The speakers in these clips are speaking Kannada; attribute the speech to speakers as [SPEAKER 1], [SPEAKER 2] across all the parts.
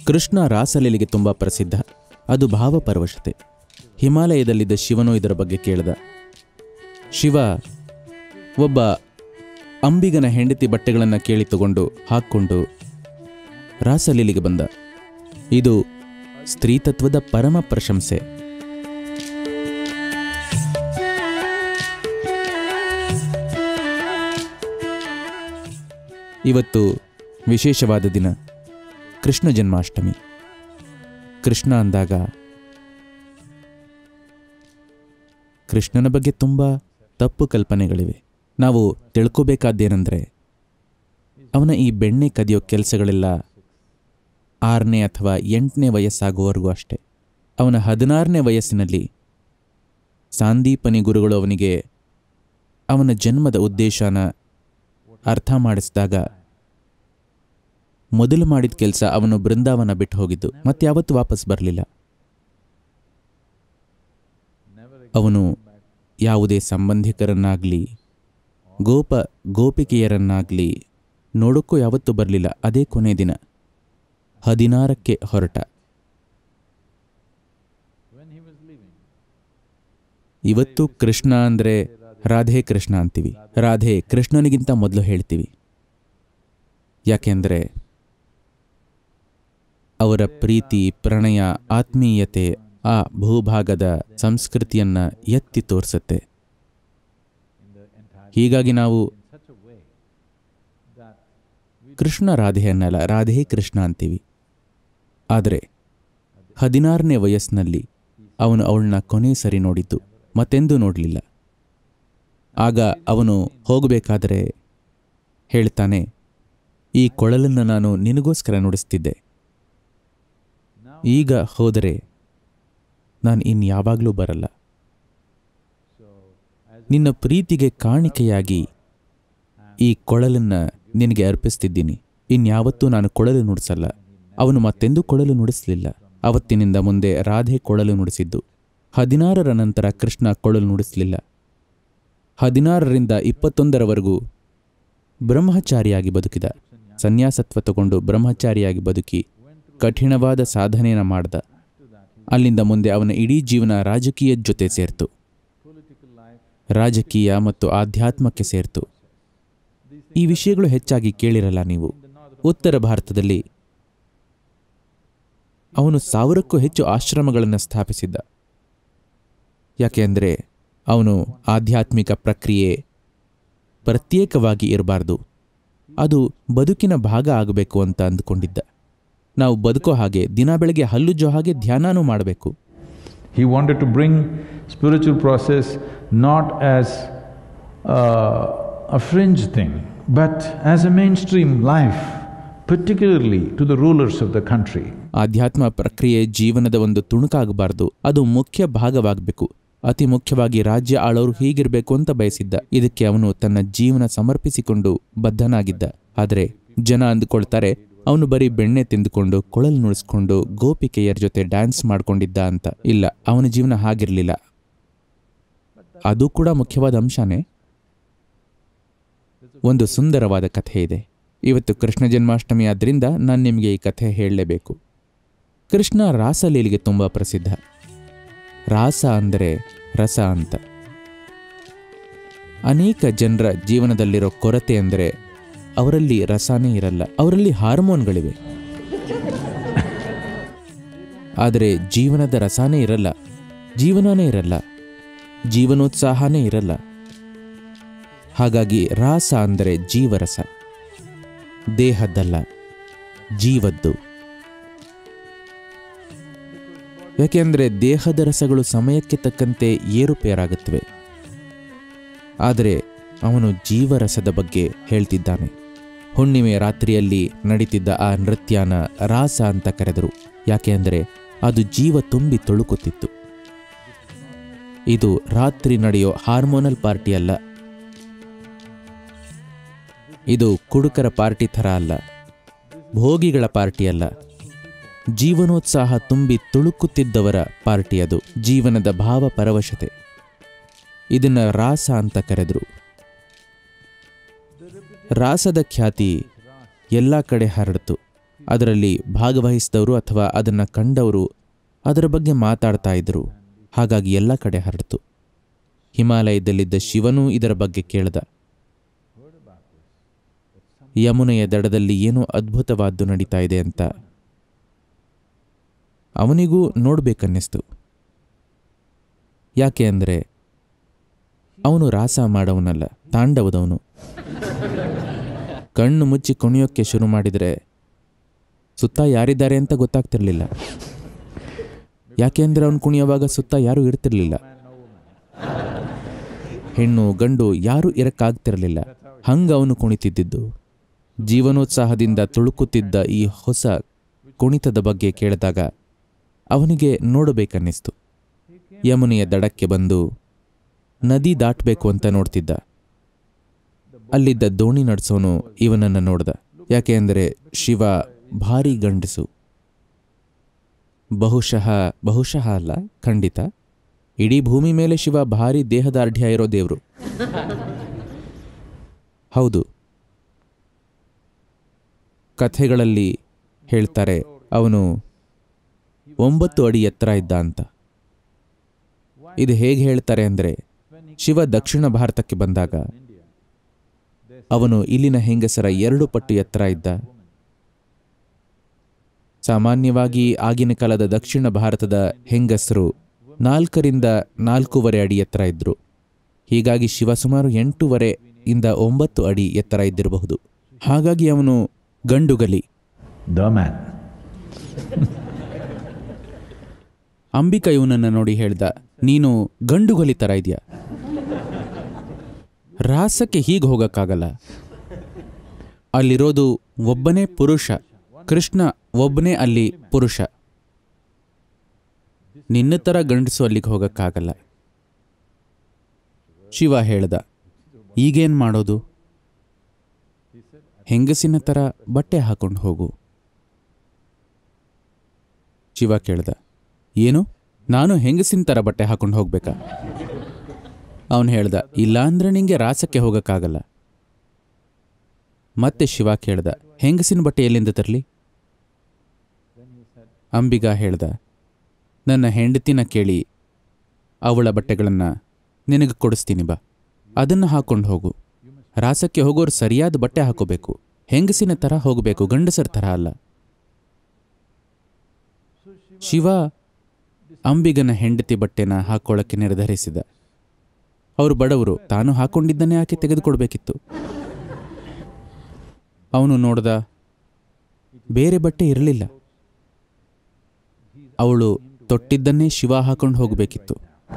[SPEAKER 1] ಕೃಷ್ಣ ರಾಸಲೀಲೆಗೆ ತುಂಬ ಪ್ರಸಿದ್ಧ ಅದು ಭಾವಪರವಶತೆ ಹಿಮಾಲಯದಲ್ಲಿದ್ದ ಶಿವನು ಇದರ ಬಗ್ಗೆ ಕೇಳಿದ ಶಿವ ಒಬ್ಬ ಅಂಬಿಗನ ಹೆಂಡತಿ ಬಟ್ಟೆಗಳನ್ನು ಕೇಳಿ ತಗೊಂಡು ಹಾಕ್ಕೊಂಡು ರಾಸಲೀಲೆಗೆ ಬಂದ ಇದು ಸ್ತ್ರೀತತ್ವದ ಪರಮ ಪ್ರಶಂಸೆ ಇವತ್ತು ವಿಶೇಷವಾದ ದಿನ ಕೃಷ್ಣ ಜನ್ಮಾಷ್ಟಮಿ ಕೃಷ್ಣ ಅಂದಾಗ ಕೃಷ್ಣನ ಬಗ್ಗೆ ತುಂಬ ತಪ್ಪು ಕಲ್ಪನೆಗಳಿವೆ ನಾವು ತಿಳ್ಕೋಬೇಕಾದ್ದೇನೆಂದರೆ ಅವನ ಈ ಬೆಣ್ಣೆ ಕದಿಯೋ ಕೆಲಸಗಳೆಲ್ಲ ಆರನೇ ಅಥವಾ ಎಂಟನೇ ವಯಸ್ಸಾಗುವವರೆಗೂ ಅಷ್ಟೆ ಅವನ ಹದಿನಾರನೇ ವಯಸ್ಸಿನಲ್ಲಿ ಸಾಂದೀಪನಿ ಗುರುಗಳು ಅವನಿಗೆ ಅವನ ಜನ್ಮದ ಉದ್ದೇಶನ ಅರ್ಥ ಮಾಡಿಸಿದಾಗ ಮೊದಲು ಮಾಡಿದ ಕೆಲಸ ಅವನು ಬೃಂದಾವನ ಬಿಟ್ಟು ಹೋಗಿದ್ದು ಮತ್ತೆ ಯಾವತ್ತೂ ವಾಪಸ್ ಬರಲಿಲ್ಲ ಅವನು ಯಾವುದೇ ಸಂಬಂಧಿಕರನ್ನಾಗಲಿ ಗೋಪ ಗೋಪಿಕೆಯರನ್ನಾಗಲಿ ನೋಡೋಕ್ಕೂ ಯಾವತ್ತೂ ಬರಲಿಲ್ಲ ಅದೇ ಕೊನೆ ದಿನ ಹದಿನಾರಕ್ಕೆ ಹೊರಟ ಇವತ್ತು ಕೃಷ್ಣ ಅಂದರೆ ರಾಧೆ ಕೃಷ್ಣ ಅಂತೀವಿ ರಾಧೆ ಕೃಷ್ಣನಿಗಿಂತ ಮೊದಲು ಹೇಳ್ತೀವಿ ಯಾಕೆಂದರೆ ಅವರ ಪ್ರೀತಿ ಪ್ರಣಯ ಆತ್ಮೀಯತೆ ಆ ಭೂಭಾಗದ ಸಂಸ್ಕೃತಿಯನ್ನ ಎತ್ತಿ ತೋರಿಸುತ್ತೆ ಹೀಗಾಗಿ ನಾವು ಕೃಷ್ಣ ರಾಧೆಯನ್ನಲ್ಲ ರಾಧೆ ಕೃಷ್ಣ ಅಂತೀವಿ ಆದರೆ ಹದಿನಾರನೇ ವಯಸ್ಸಿನಲ್ಲಿ ಅವನು ಅವಳನ್ನ ಕೊನೆ ಸರಿ ನೋಡಿದ್ದು ಮತ್ತೆಂದೂ ನೋಡಲಿಲ್ಲ ಆಗ ಅವನು ಹೋಗಬೇಕಾದರೆ ಹೇಳ್ತಾನೆ ಈ ಕೊಳಲನ್ನು ನಾನು ನಿನಗೋಸ್ಕರ ನುಡಿಸ್ತಿದ್ದೆ ಈಗ ಹೋದರೆ ನಾನು ಇನ್ಯಾವಾಗಲೂ ಬರಲ್ಲ ನಿನ್ನ ಪ್ರೀತಿಗೆ ಕಾಣಿಕೆಯಾಗಿ ಈ ಕೊಳಲನ್ನು ನಿನಗೆ ಅರ್ಪಿಸ್ತಿದ್ದೀನಿ ಇನ್ಯಾವತ್ತೂ ನಾನು ಕೊಳಲು ನುಡಿಸಲ್ಲ ಅವನು ಮತ್ತೆಂದೂ ಕೊಳಲು ನುಡಿಸಲಿಲ್ಲ ಅವತ್ತಿನಿಂದ ಮುಂದೆ ರಾಧೆ ಕೊಳಲು ನುಡಿಸಿದ್ದು ಹದಿನಾರರ ನಂತರ ಕೃಷ್ಣ ಕೊಳಲು ನುಡಿಸಲಿಲ್ಲ ಹದಿನಾರರಿಂದ ಇಪ್ಪತ್ತೊಂದರವರೆಗೂ ಬ್ರಹ್ಮಚಾರಿಯಾಗಿ ಬದುಕಿದ ಸನ್ಯಾಸತ್ವ ತಗೊಂಡು ಬ್ರಹ್ಮಚಾರಿಯಾಗಿ ಬದುಕಿ ಕಠಿಣವಾದ ಸಾಧನೆಯನ್ನು ಮಾಡ್ದ ಅಲ್ಲಿಂದ ಮುಂದೆ ಅವನ ಇಡೀ ಜೀವನ ರಾಜಕೀಯದ ಜೊತೆ ಸೇರ್ತು ರಾಜಕೀಯ ಮತ್ತು ಆಧ್ಯಾತ್ಮಕ್ಕೆ ಸೇರ್ತು ಈ ವಿಷಯಗಳು ಹೆಚ್ಚಾಗಿ ಕೇಳಿರಲ್ಲ ನೀವು ಉತ್ತರ ಭಾರತದಲ್ಲಿ ಅವನು ಸಾವಿರಕ್ಕೂ ಹೆಚ್ಚು ಆಶ್ರಮಗಳನ್ನು ಸ್ಥಾಪಿಸಿದ್ದ ಯಾಕೆ ಅಂದರೆ ಅವನು ಆಧ್ಯಾತ್ಮಿಕ ಪ್ರಕ್ರಿಯೆ ಪ್ರತ್ಯೇಕವಾಗಿ ಇರಬಾರ್ದು ಅದು ಬದುಕಿನ ಭಾಗ ಆಗಬೇಕು ಅಂತ ಅಂದುಕೊಂಡಿದ್ದ ನಾವು ಬದುಕೋ ಹಾಗೆ ದಿನ ಬೆಳಗ್ಗೆ ಹಲ್ಲುಜ್ಜೋ ಹಾಗೆ ಧ್ಯಾನನೂ ಮಾಡಬೇಕು
[SPEAKER 2] He wanted to bring spiritual process not as uh, a fringe thing, but as a mainstream life, particularly to the rulers of the country.
[SPEAKER 1] ಆಧ್ಯಾತ್ಮ ಪ್ರಕ್ರಿಯೆ ಜೀವನದ ಒಂದು ತುಣುಕಾಗಬಾರ್ದು ಅದು ಮುಖ್ಯ ಭಾಗವಾಗಬೇಕು ಅತಿ ಮುಖ್ಯವಾಗಿ ರಾಜ್ಯ ಆಳೋರು ಹೀಗಿರಬೇಕು ಅಂತ ಬಯಸಿದ್ದ ಇದಕ್ಕೆ ಅವನು ತನ್ನ ಜೀವನ ಸಮರ್ಪಿಸಿಕೊಂಡು ಬದ್ಧನಾಗಿದ್ದ ಆದರೆ ಜನ ಅಂದುಕೊಳ್ತಾರೆ ಅವನು ಬರೀ ಬೆಣ್ಣೆ ತಿಂದುಕೊಂಡು ಕೊಳಲು ನುಡಿಸ್ಕೊಂಡು ಗೋಪಿಕೆಯರ ಜೊತೆ ಡ್ಯಾನ್ಸ್ ಮಾಡ್ಕೊಂಡಿದ್ದ ಅಂತ ಇಲ್ಲ ಅವನ ಜೀವನ ಹಾಗಿರಲಿಲ್ಲ ಅದು ಕೂಡ ಮುಖ್ಯವಾದ ಅಂಶನೇ ಒಂದು ಸುಂದರವಾದ ಕಥೆ ಇದೆ ಇವತ್ತು ಕೃಷ್ಣ ಜನ್ಮಾಷ್ಟಮಿ ಆದ್ರಿಂದ ನಾನು ನಿಮಗೆ ಈ ಕಥೆ ಹೇಳಲೇಬೇಕು ಕೃಷ್ಣ ರಾಸಲೀಲೆಗೆ ತುಂಬ ಪ್ರಸಿದ್ಧ ರಾಸ ಅಂದರೆ ರಸ ಅಂತ ಅನೇಕ ಜನರ ಜೀವನದಲ್ಲಿರೋ ಕೊರತೆ ಅಂದರೆ ಅವರಲ್ಲಿ ರಸನೇ ಇರಲ್ಲ ಅವರಲ್ಲಿ ಹಾರ್ಮೋನ್ಗಳಿವೆ ಆದರೆ ಜೀವನದ ರಸನೇ ಇರಲ್ಲ ಜೀವನನೇ ಇರಲ್ಲ ಜೀವನೋತ್ಸಾಹನೇ ಇರಲ್ಲ ಹಾಗಾಗಿ ರಾಸ ಅಂದರೆ ಜೀವರಸ ದೇಹದ್ದಲ್ಲ ಜೀವದ್ದು ಯಾಕೆಂದರೆ ದೇಹದ ರಸಗಳು ಸಮಯಕ್ಕೆ ತಕ್ಕಂತೆ ಏರುಪೇರಾಗುತ್ತವೆ ಆದರೆ ಅವನು ಜೀವರಸದ ಬಗ್ಗೆ ಹೇಳ್ತಿದ್ದಾನೆ ಹುಣ್ಣಿಮೆ ರಾತ್ರಿಯಲ್ಲಿ ನಡೀತಿದ್ದ ಆ ನೃತ್ಯನ ರಾಸ ಅಂತ ಕರೆದರು ಯಾಕೆ ಅಂದರೆ ಅದು ಜೀವ ತುಂಬಿ ತುಳುಕುತ್ತಿತ್ತು ಇದು ರಾತ್ರಿ ನಡೆಯೋ ಹಾರ್ಮೋನಲ್ ಪಾರ್ಟಿ ಅಲ್ಲ ಇದು ಕುಡುಕರ ಪಾರ್ಟಿ ಥರ ಅಲ್ಲ ಭೋಗಿಗಳ ಪಾರ್ಟಿ ಅಲ್ಲ ಜೀವನೋತ್ಸಾಹ ತುಂಬಿ ತುಳುಕುತ್ತಿದ್ದವರ ಪಾರ್ಟಿ ಅದು ಜೀವನದ ಭಾವ ಪರವಶತೆ ಇದನ್ನ ರಾಸ ಅಂತ ಕರೆದರು ರಾಸದ ಖ್ಯಾತಿ ಎಲ್ಲ ಕಡೆ ಹರಡಿತು ಅದರಲ್ಲಿ ಭಾಗವಹಿಸಿದವರು ಅಥವಾ ಅದನ್ನು ಕಂಡವರು ಅದರ ಬಗ್ಗೆ ಮಾತಾಡ್ತಾ ಇದ್ದರು ಹಾಗಾಗಿ ಎಲ್ಲ ಕಡೆ ಹರಡಿತು ಹಿಮಾಲಯದಲ್ಲಿದ್ದ ಶಿವನೂ ಇದರ ಬಗ್ಗೆ ಕೇಳ್ದ ಯಮುನೆಯ ದಡದಲ್ಲಿ ಏನೋ ಅದ್ಭುತವಾದ್ದು ನಡೀತಾ ಇದೆ ಅಂತ ಅವನಿಗೂ ನೋಡ್ಬೇಕನ್ನಿಸ್ತು ಯಾಕೆ ಅಂದರೆ ಅವನು ರಾಸ ಮಾಡವನಲ್ಲ ತಾಂಡವದವನು ಕಣ್ಣು ಮುಚ್ಚಿ ಕುಣಿಯೋಕ್ಕೆ ಶುರು ಮಾಡಿದರೆ ಸುತ್ತ ಯಾರಿದ್ದಾರೆ ಅಂತ ಗೊತ್ತಾಗ್ತಿರ್ಲಿಲ್ಲ ಯಾಕೆ ಅಂದರೆ ಅವನು ಕುಣಿಯುವಾಗ ಸುತ್ತ ಯಾರೂ ಇರ್ತಿರ್ಲಿಲ್ಲ ಹೆಣ್ಣು ಗಂಡು ಯಾರೂ ಇರಕ್ಕಾಗ್ತಿರಲಿಲ್ಲ ಹಂಗ ಅವನು ಕುಣಿತಿದ್ದಿದ್ದು ಜೀವನೋತ್ಸಾಹದಿಂದ ತುಳುಕುತ್ತಿದ್ದ ಈ ಹೊಸ ಕುಣಿತದ ಬಗ್ಗೆ ಕೇಳಿದಾಗ ಅವನಿಗೆ ನೋಡಬೇಕನ್ನಿಸ್ತು ಯಮುನೆಯ ದಡಕ್ಕೆ ಬಂದು ನದಿ ದಾಟಬೇಕು ಅಂತ ನೋಡ್ತಿದ್ದ ಅಲ್ಲಿದ್ದ ದೋಣಿ ನಡೆಸೋನು ಇವನನ್ನು ನೋಡ್ದ ಯಾಕೆ ಅಂದರೆ ಶಿವ ಭಾರಿ ಗಂಡಸು ಬಹುಶಃ ಬಹುಶಃ ಅಲ್ಲ ಖಂಡಿತ ಇಡೀ ಭೂಮಿ ಮೇಲೆ ಶಿವ ಭಾರಿ ದೇಹದಾರ್ಢ್ಯ ಇರೋ ದೇವರು ಹೌದು ಕಥೆಗಳಲ್ಲಿ ಹೇಳ್ತಾರೆ ಅವನು ಒಂಬತ್ತು ಅಡಿ ಎತ್ತರ ಇದ್ದ ಅಂತ ಇದು ಹೇಗೆ ಹೇಳ್ತಾರೆ ಅಂದರೆ ಶಿವ ದಕ್ಷಿಣ ಭಾರತಕ್ಕೆ ಬಂದಾಗ ಅವನು ಇಲ್ಲಿನ ಹೆಂಗಸರ ಎರಡು ಪಟ್ಟು ಎತ್ತರ ಇದ್ದ ಸಾಮಾನ್ಯವಾಗಿ ಆಗಿನ ಕಾಲದ ದಕ್ಷಿಣ ಭಾರತದ ಹೆಂಗಸರು ನಾಲ್ಕರಿಂದ ನಾಲ್ಕೂವರೆ ಅಡಿ ಎತ್ತರ ಇದ್ರು ಹೀಗಾಗಿ ಶಿವ ಸುಮಾರು ಎಂಟೂವರೆ ಇಂದ ಒಂಬತ್ತು ಅಡಿ ಎತ್ತರ ಇದ್ದಿರಬಹುದು ಹಾಗಾಗಿ ಅವನು ಗಂಡುಗಲಿ
[SPEAKER 2] the man.
[SPEAKER 1] ಅಂಬಿಕಾ ಇವನನ್ನ ನೋಡಿ ಹೇಳ್ದ ನೀನು ಗಂಡುಗಲಿ ತರ ಇದೆಯಾ ರಾಸಕ್ಕೆ ಹೀಗೆ ಹೋಗಕ್ಕಾಗಲ್ಲ ಅಲ್ಲಿರೋದು ಒಬ್ಬನೇ ಪುರುಷ ಕೃಷ್ಣ ಒಬ್ಬನೇ ಅಲ್ಲಿ ಪುರುಷ ನಿನ್ನ ಥರ ಗಂಡಸು ಅಲ್ಲಿಗೆ ಹೋಗಕ್ಕಾಗಲ್ಲ ಶಿವ ಹೇಳ್ದ ಈಗೇನ್ ಮಾಡೋದು ಹೆಂಗಸಿನ ಥರ ಬಟ್ಟೆ ಹಾಕೊಂಡು ಹೋಗು ಶಿವ ಕೇಳ್ದ ಏನು ನಾನು ಹೆಂಗಸಿನ ಥರ ಬಟ್ಟೆ ಹಾಕೊಂಡು ಹೋಗ್ಬೇಕಾ ಅವನು ಹೇಳ್ದ ಇಲ್ಲ ಅಂದ್ರೆ ನಿಂಗೆ ರಾಸಕ್ಕೆ ಹೋಗಕ್ಕಾಗಲ್ಲ ಮತ್ತೆ ಶಿವ ಕೇಳ್ದ ಹೆಂಗಸಿನ ಬಟ್ಟೆ ಎಲ್ಲಿಂದ ತರಲಿ ಅಂಬಿಗ ಹೇಳ್ದ ನನ್ನ ಹೆಂಡತಿನ ಕೇಳಿ ಅವಳ ಬಟ್ಟೆಗಳನ್ನು ನಿನಗೆ ಕೊಡಿಸ್ತೀನಿ ಬಾ ಅದನ್ನು ಹಾಕೊಂಡು ಹೋಗು ರಾಸಕ್ಕೆ ಹೋಗೋರು ಸರಿಯಾದ ಬಟ್ಟೆ ಹಾಕೋಬೇಕು ಹೆಂಗಸಿನ ಥರ ಹೋಗಬೇಕು ಗಂಡಸರ ಥರ ಅಲ್ಲ ಶಿವ ಅಂಬಿಗನ ಹೆಂಡತಿ ಬಟ್ಟೆನ ಹಾಕೊಳ್ಳಕ್ಕೆ ನಿರ್ಧರಿಸಿದ ಅವರು ಬಡವರು ತಾನು ಹಾಕೊಂಡಿದ್ದನ್ನೇ ಆಕೆ ತೆಗೆದುಕೊಡ್ಬೇಕಿತ್ತು ಅವನು ನೋಡ್ದ ಬೇರೆ ಬಟ್ಟೆ ಇರಲಿಲ್ಲ ಅವಳು ತೊಟ್ಟಿದ್ದನ್ನೇ ಶಿವ ಹಾಕೊಂಡು ಹೋಗಬೇಕಿತ್ತು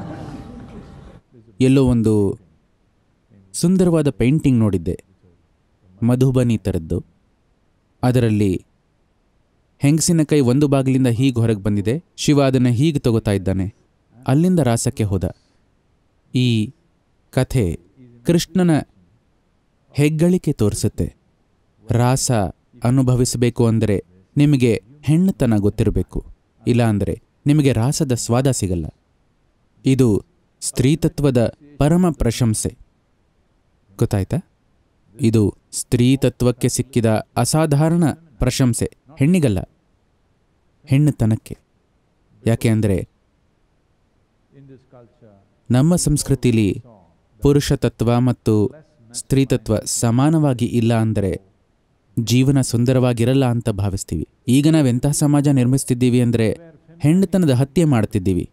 [SPEAKER 1] ಎಲ್ಲೋ ಒಂದು ಸುಂದರವಾದ ಪೇಂಟಿಂಗ್ ನೋಡಿದ್ದೆ ಮಧುಬನಿ ಥರದ್ದು ಅದರಲ್ಲಿ ಹೆಂಗಸಿನ ಕೈ ಒಂದು ಬಾಗಿಲಿಂದ ಹೀಗೆ ಹೊರಗೆ ಬಂದಿದೆ ಶಿವ ಅದನ್ನು ಹೀಗೆ ತಗೋತಾ ಇದ್ದಾನೆ ಅಲ್ಲಿಂದ ರಾಸಕ್ಕೆ ಹೋದ ಈ ಕಥೆ ಕೃಷ್ಣನ ಹೆಗ್ಗಳಿಕೆ ತೋರಿಸುತ್ತೆ ರಾಸ ಅನುಭವಿಸಬೇಕು ಅಂದರೆ ನಿಮಗೆ ಹೆಣ್ಣುತನ ಗೊತ್ತಿರಬೇಕು ಇಲ್ಲ ಅಂದರೆ ನಿಮಗೆ ರಾಸದ ಸ್ವಾದ ಸಿಗಲ್ಲ ಇದು ಸ್ತ್ರೀತತ್ವದ ಪರಮ ಪ್ರಶಂಸೆ ಗೊತ್ತಾಯ್ತಾ ಇದು ಸ್ತ್ರೀತತ್ವಕ್ಕೆ ಸಿಕ್ಕಿದ ಅಸಾಧಾರಣ ಪ್ರಶಂಸೆ ಹೆಣ್ಣಿಗಲ್ಲ ಹೆಣ್ಣುತನಕ್ಕೆ ಯಾಕೆ ಅಂದರೆ ನಮ್ಮ ಸಂಸ್ಕೃತಿಲಿ ಪುರುಷತತ್ವ ಮತ್ತು ಸ್ತ್ರೀತತ್ವ ಸಮಾನವಾಗಿ ಇಲ್ಲ ಅಂದರೆ ಜೀವನ ಸುಂದರವಾಗಿರಲ್ಲ ಅಂತ ಭಾವಿಸ್ತೀವಿ ಈಗ ನಾವೆಂತಹ ಸಮಾಜ ನಿರ್ಮಿಸ್ತಿದ್ದೀವಿ ಅಂದರೆ ಹೆಣ್ಣುತನದ ಹತ್ಯೆ ಮಾಡ್ತಿದ್ದೀವಿ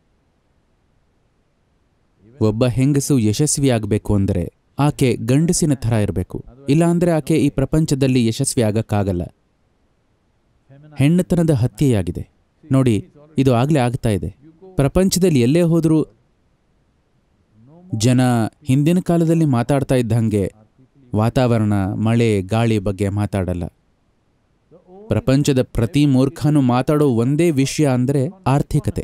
[SPEAKER 1] ಒಬ್ಬ ಹೆಂಗಸು ಯಶಸ್ವಿಯಾಗಬೇಕು ಅಂದರೆ ಆಕೆ ಗಂಡಸಿನ ಥರ ಇರಬೇಕು ಇಲ್ಲ ಅಂದರೆ ಆಕೆ ಈ ಪ್ರಪಂಚದಲ್ಲಿ ಯಶಸ್ವಿ ಆಗಕ್ಕಾಗಲ್ಲ ಹೆಣ್ಣುತನದ ಹತ್ಯೆಯಾಗಿದೆ ನೋಡಿ ಇದು ಆಗಲೇ ಆಗ್ತಾ ಇದೆ ಪ್ರಪಂಚದಲ್ಲಿ ಎಲ್ಲೇ ಹೋದರೂ ಜನ ಹಿಂದಿನ ಕಾಲದಲ್ಲಿ ಮಾತಾಡ್ತಾ ಇದ್ದ ಹಾಗೆ ವಾತಾವರಣ ಮಳೆ ಗಾಳಿ ಬಗ್ಗೆ ಮಾತಾಡಲ್ಲ ಪ್ರಪಂಚದ ಪ್ರತಿ ಮೂರ್ಖನು ಮಾತಾಡೋ ಒಂದೇ ವಿಷಯ ಅಂದರೆ ಆರ್ಥಿಕತೆ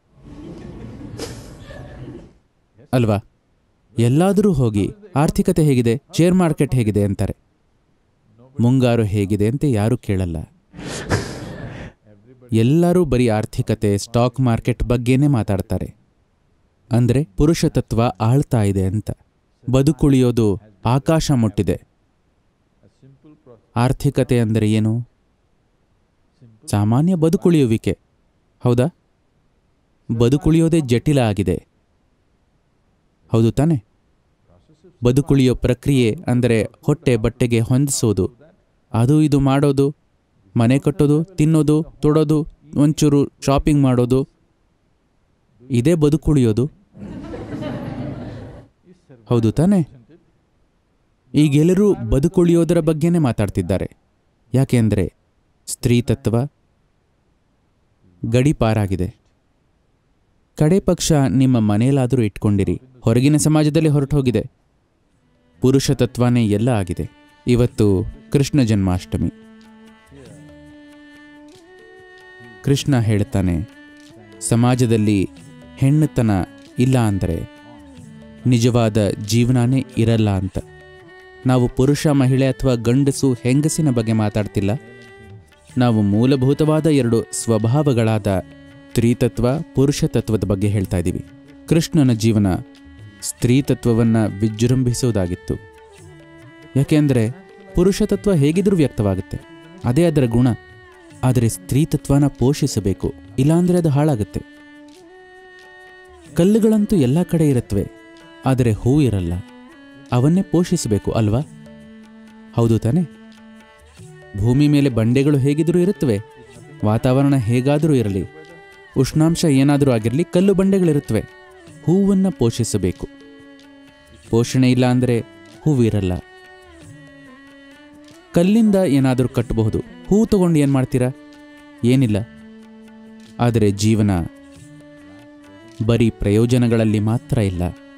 [SPEAKER 1] ಅಲ್ವಾ ಎಲ್ಲಾದರೂ ಹೋಗಿ ಆರ್ಥಿಕತೆ ಹೇಗಿದೆ ಶೇರ್ ಮಾರ್ಕೆಟ್ ಹೇಗಿದೆ ಅಂತಾರೆ ಮುಂಗಾರು ಹೇಗಿದೆ ಅಂತ ಯಾರೂ ಕೇಳಲ್ಲ ಎಲ್ಲರೂ ಬರೀ ಆರ್ಥಿಕತೆ ಸ್ಟಾಕ್ ಮಾರ್ಕೆಟ್ ಬಗ್ಗೆನೇ ಮಾತಾಡ್ತಾರೆ ಅಂದರೆ ಪುರುಷ ತತ್ವ ಆಳ್ತಾ ಇದೆ ಅಂತ ಬದುಕುಳಿಯೋದು ಆಕಾಶ ಮುಟ್ಟಿದೆ ಆರ್ಥಿಕತೆ ಅಂದರೆ ಏನು ಸಾಮಾನ್ಯ ಬದುಕುಳಿಯುವಿಕೆ ಹೌದಾ ಬದುಕುಳಿಯೋದೇ ಜಟಿಲ ಆಗಿದೆ ಹೌದು ತಾನೆ ಬದುಕುಳಿಯೋ ಪ್ರಕ್ರಿಯೆ ಅಂದರೆ ಹೊಟ್ಟೆ ಬಟ್ಟೆಗೆ ಹೊಂದಿಸೋದು ಅದು ಇದು ಮಾಡೋದು ಮನೆ ಕಟ್ಟೋದು ತಿನ್ನೋದು ತೊಡೋದು ಒಂಚೂರು ಶಾಪಿಂಗ್ ಮಾಡೋದು ಇದೇ ಬದುಕುಳಿಯೋದು ಹೌದು ತಾನೆ ಈಗೆಲ್ಲರೂ ಬದುಕುಳಿಯೋದರ ಬಗ್ಗೆನೇ ಮಾತಾಡ್ತಿದ್ದಾರೆ ಯಾಕೆಂದರೆ ಸ್ತ್ರೀ ತತ್ವ ಗಡಿಪಾರಾಗಿದೆ ಕಡೆ ಪಕ್ಷ ನಿಮ್ಮ ಮನೆಯಲ್ಲಾದರೂ ಇಟ್ಕೊಂಡಿರಿ ಹೊರಗಿನ ಸಮಾಜದಲ್ಲಿ ಹೊರಟು ಹೋಗಿದೆ ಪುರುಷ ತತ್ವನೇ ಎಲ್ಲ ಆಗಿದೆ ಇವತ್ತು ಕೃಷ್ಣ ಜನ್ಮಾಷ್ಟಮಿ ಕೃಷ್ಣ ಹೇಳ್ತಾನೆ ಸಮಾಜದಲ್ಲಿ ಹೆಣ್ಣುತನ ಇಲ್ಲ ಅಂದರೆ ನಿಜವಾದ ಜೀವನನೇ ಇರಲ್ಲ ಅಂತ ನಾವು ಪುರುಷ ಮಹಿಳೆ ಅಥವಾ ಗಂಡಸು ಹೆಂಗಸಿನ ಬಗ್ಗೆ ಮಾತಾಡ್ತಿಲ್ಲ ನಾವು ಮೂಲಭೂತವಾದ ಎರಡು ಸ್ವಭಾವಗಳಾದ ಸ್ತ್ರೀತತ್ವ ಪುರುಷ ತತ್ವದ ಬಗ್ಗೆ ಹೇಳ್ತಾ ಇದ್ದೀವಿ ಕೃಷ್ಣನ ಜೀವನ ಸ್ತ್ರೀ ತತ್ವವನ್ನು ವಿಜೃಂಭಿಸುವುದಾಗಿತ್ತು ಯಾಕೆಂದರೆ ಪುರುಷ ತತ್ವ ಹೇಗಿದ್ರೂ ವ್ಯಕ್ತವಾಗುತ್ತೆ ಅದೇ ಅದರ ಗುಣ ಆದರೆ ಸ್ತ್ರೀ ತತ್ವನ ಪೋಷಿಸಬೇಕು ಇಲ್ಲಾಂದರೆ ಅದು ಹಾಳಾಗುತ್ತೆ ಕಲ್ಲುಗಳಂತೂ ಎಲ್ಲ ಕಡೆ ಇರುತ್ತವೆ ಆದರೆ ಹೂ ಇರಲ್ಲ ಅವನ್ನೇ ಪೋಷಿಸಬೇಕು ಅಲ್ವಾ ಹೌದು ತಾನೆ ಭೂಮಿ ಮೇಲೆ ಬಂಡೆಗಳು ಹೇಗಿದ್ರೂ ಇರುತ್ತವೆ ವಾತಾವರಣ ಹೇಗಾದರೂ ಇರಲಿ ಉಷ್ಣಾಂಶ ಏನಾದರೂ ಆಗಿರಲಿ ಕಲ್ಲು ಬಂಡೆಗಳಿರುತ್ತವೆ ಹೂವನ್ನು ಪೋಷಿಸಬೇಕು ಪೋಷಣೆ ಇಲ್ಲ ಅಂದರೆ ಹೂವಿರಲ್ಲ ಕಲ್ಲಿಂದ ಏನಾದರೂ ಕಟ್ಟಬಹುದು ಹೂ ತಗೊಂಡು ಏನು ಮಾಡ್ತೀರಾ ಏನಿಲ್ಲ ಆದರೆ ಜೀವನ ಬರೀ ಪ್ರಯೋಜನಗಳಲ್ಲಿ ಮಾತ್ರ ಇಲ್ಲ